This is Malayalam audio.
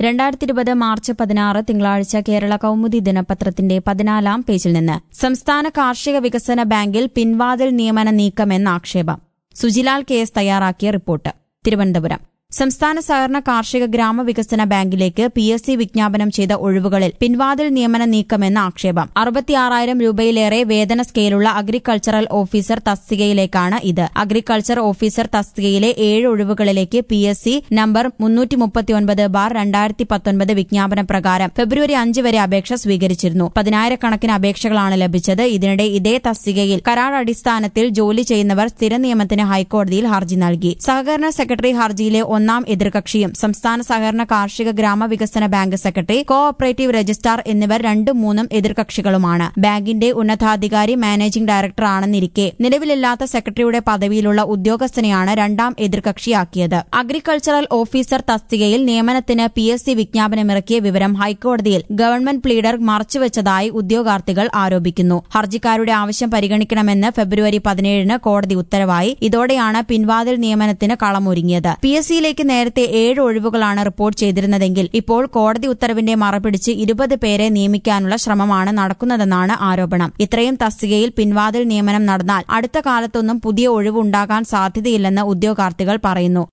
രണ്ടായിരത്തി ഇരുപത് മാർച്ച് പതിനാറ് തിങ്കളാഴ്ച കേരള കൌമുദി ദിനപത്രത്തിന്റെ പതിനാലാം പേജിൽ നിന്ന് സംസ്ഥാന കാർഷിക വികസന ബാങ്കിൽ പിൻവാതിൽ നിയമന നീക്കമെന്ന ആക്ഷേപം സുജിലാൽ കെ എസ് തയ്യാറാക്കിയ റിപ്പോർട്ട് തിരുവനന്തപുരം സംസ്ഥാന സഹകരണ കാർഷിക ഗ്രാമവികസന ബാങ്കിലേക്ക് പി എസ് സി വിജ്ഞാപനം ചെയ്ത ഒഴിവുകളിൽ പിൻവാതിൽ നിയമന നീക്കമെന്ന ആക്ഷേപം അറുപത്തിയാറായിരം രൂപയിലേറെ വേതന സ്കെയിലുള്ള അഗ്രികൾച്ചറൽ ഓഫീസർ തസ്തികയിലേക്കാണ് ഇത് അഗ്രികൾച്ചർ ഓഫീസർ തസ്തികയിലെ ഏഴ് ഒഴിവുകളിലേക്ക് പി എസ് സി നമ്പർ മുന്നൂറ്റി മുപ്പത്തിയൊൻപത് ബാർ രണ്ടായിരത്തി പത്തൊൻപത് വിജ്ഞാപന പ്രകാരം ഫെബ്രുവരി അഞ്ച് വരെ അപേക്ഷ സ്വീകരിച്ചിരുന്നു പതിനായിരക്കണക്കിന് അപേക്ഷകളാണ് ലഭിച്ചത് ഇതിനിടെ ഇതേ തസ്തികയിൽ കരാർ അടിസ്ഥാനത്തിൽ ജോലി ചെയ്യുന്നവർ സ്ഥിര നിയമനത്തിന് ഹൈക്കോടതിയിൽ ഹർജി നൽകി സഹകരണ സെക്രട്ടറി ഹർജിയിലെ ഒന്നാം എതിർകക്ഷിയും സംസ്ഥാന സഹകരണ കാർഷിക ഗ്രാമവികസന bank secretary cooperative registrar എന്നിവർ രണ്ടും മൂന്നും എതിർകക്ഷികളുമാണ് ബാങ്കിന്റെ ഉന്നതാധികാരി മാനേജിംഗ് ഡയറക്ടർ ആണെന്നിരിക്കെ നിലവിലില്ലാത്ത സെക്രട്ടറിയുടെ പദവിയിലുള്ള ഉദ്യോഗസ്ഥനെയാണ് രണ്ടാം എതിർകക്ഷിയാക്കിയത് അഗ്രികൾച്ചറൽ ഓഫീസർ തസ്തികയിൽ നിയമനത്തിന് പി എസ് സി വിജ്ഞാപനമിറക്കിയ വിവരം ഹൈക്കോടതിയിൽ ഗവൺമെന്റ് പ്ലീഡർ മറച്ചുവെച്ചതായി ഉദ്യോഗാർത്ഥികൾ ആരോപിക്കുന്നു ഹർജിക്കാരുടെ ആവശ്യം പരിഗണിക്കണമെന്ന് ഫെബ്രുവരി പതിനേഴിന് കോടതി ഉത്തരവായി ഇതോടെയാണ് പിൻവാതിൽ നിയമനത്തിന് കളമൊരുങ്ങിയത് പി എസ് സിയിലേക്ക് നേരത്തെ ഏഴ് ഒഴിവുകളാണ് റിപ്പോർട്ട് ചെയ്തിരുന്നതെങ്കിൽ ഇപ്പോൾ കോടതി ഉത്തരവിന്റെ മറപിടിച്ച് ഇരുപത് പേരെ നിയമിക്കാനുള്ള ശ്രമമാണ് നടക്കുന്നതെന്നാണ് ആരോപണം ഇത്രയും തസ്തികയിൽ പിൻവാതിൽ നിയമനം നടന്നാൽ അടുത്ത കാലത്തൊന്നും പുതിയ ഒഴിവുണ്ടാകാൻ സാധ്യതയില്ലെന്ന് ഉദ്യോഗാർത്ഥികൾ പറയുന്നു